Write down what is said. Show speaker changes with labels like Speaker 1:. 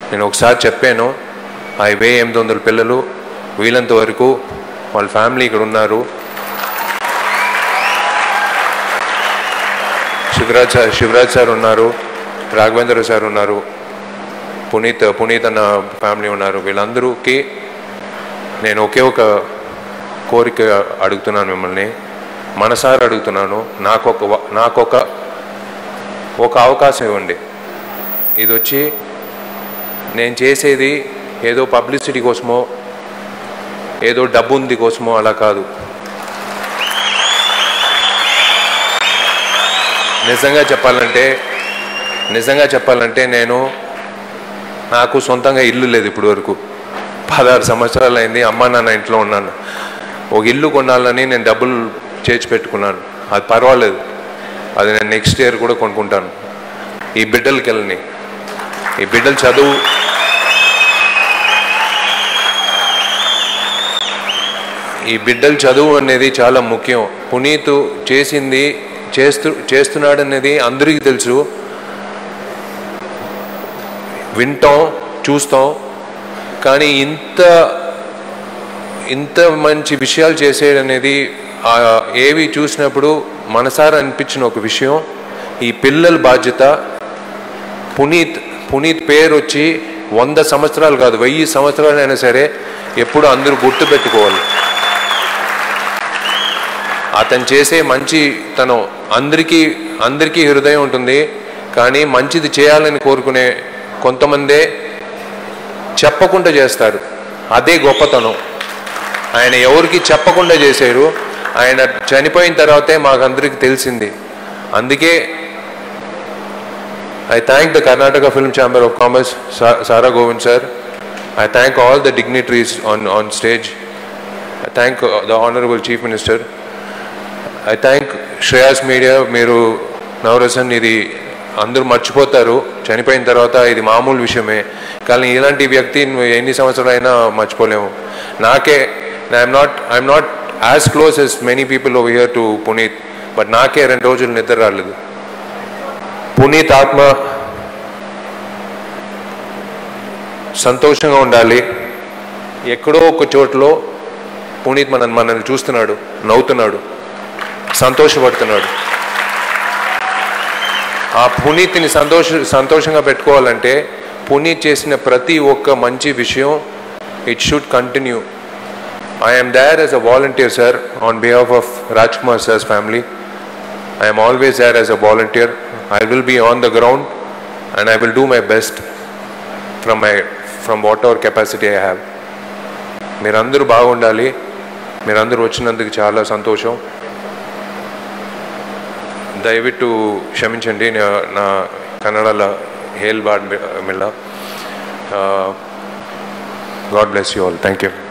Speaker 1: నేను ఒకసారి చెప్పాను ఆ వెయ్యి ఎనిమిది వందల పిల్లలు వీలంత వరకు వాళ్ళ ఫ్యామిలీ ఇక్కడ ఉన్నారు శివరాజ్ సార్ శివరాజ్ సార్ ఉన్నారు రాఘవేంద్ర సార్ ఉన్నారు పునీత్ పునీత్ అన్న ఫ్యామిలీ ఉన్నారు వీళ్ళందరూకి నేను ఒకే ఒక కోరిక అడుగుతున్నాను మిమ్మల్ని మనసారి అడుగుతున్నాను నాకొక వ- నాకొక ఒక అవకాశం ఇవ్వండి ఇది వచ్చి నేను చేసేది ఏదో పబ్లిసిటీ కోసమో ఏదో డబ్బు ఉంది కోసమో అలా కాదు నిజంగా చెప్పాలంటే నిజంగా చెప్పాలంటే నేను నాకు సొంతంగా ఇల్లు లేదు ఇప్పుడు వరకు పదహారు సంవత్సరాలు అయింది అమ్మ నాన్న ఇంట్లో ఉన్నాను ఒక ఇల్లు కొనాలని నేను డబ్బులు చేర్చి పెట్టుకున్నాను అది పర్వాలేదు అది నేను నెక్స్ట్ ఇయర్ కూడా కొనుక్కుంటాను ఈ బిడ్డలకి వెళ్ళని ఈ బిడ్డల చదువు ఈ బిడ్డల చదువు అనేది చాలా ముఖ్యం పునీత్ చేసింది చేస్తూ చేస్తున్నాడు అనేది అందరికీ తెలుసు వింటాం చూస్తాం కానీ ఇంత ఇంత మంచి విషయాలు చేసేయడనేది ఆ ఏవి చూసినప్పుడు మనసారా అనిపించిన ఒక విషయం ఈ పిల్లల బాధ్యత పునీత్ పునీత్ పేరు వచ్చి వంద సంవత్సరాలు కాదు వెయ్యి సంవత్సరాలు అయినా సరే ఎప్పుడు అందరూ గుర్తు పెట్టుకోవాలి అతను చేసే మంచితనం అందరికీ అందరికీ హృదయం ఉంటుంది కానీ మంచిది చేయాలని కోరుకునే కొంతమందే చెప్పకుండా చేస్తారు అదే గొప్పతనం ఆయన ఎవరికి చెప్పకుండా చేశారు ఆయన చనిపోయిన తర్వాతే మాకందరికి తెలిసింది అందుకే I thank the Karnataka Film Chamber of Commerce, Sa- Sara Govind sir. I thank all the dignitaries on, on stage. I thank uh, the Honorable Chief Minister. I thank Shreyas Media. మీరు నవరసన్ ఇది అందరూ మర్చిపోతారు చనిపోయిన తర్వాత ఇది మామూలు విషయమే కానీ ఇలాంటి వ్యక్తి నువ్వు ఎన్ని సంవత్సరాలైనా మర్చిపోలేము నాకే I'm not I'm not as close as many people over here to Puneeth but నాకే రెండు రోజులు నిద్ర రాలేదు పునీత్ ఆత్మ సంతోషంగా ఉండాలి ఎక్కడో ఒక చోట్లో పునీత్ మన మనల్ని చూస్తున్నాడు నవ్వుతున్నాడు సంతోషపడుతున్నాడు ఆ పునీత్ని సంతోష సంతోషంగా పెట్టుకోవాలంటే పునీత్ చేసిన ప్రతి ఒక్క మంచి విషయం it should continue I'm there as a volunteer sir on behalf of Raj Kumar sir's family I am always there as a volunteer. I will be on the ground and I will do my best from my from whatever capacity I have. మీరందరూ బాగుండాలి మీరందరూ వచ్చినందుకు చాలా సంతోషం దయవిಟ್ಟು క్షమించండి నా- నా కన్నడలో హేల్ బాడ్ మిల్ల God bless you all thank you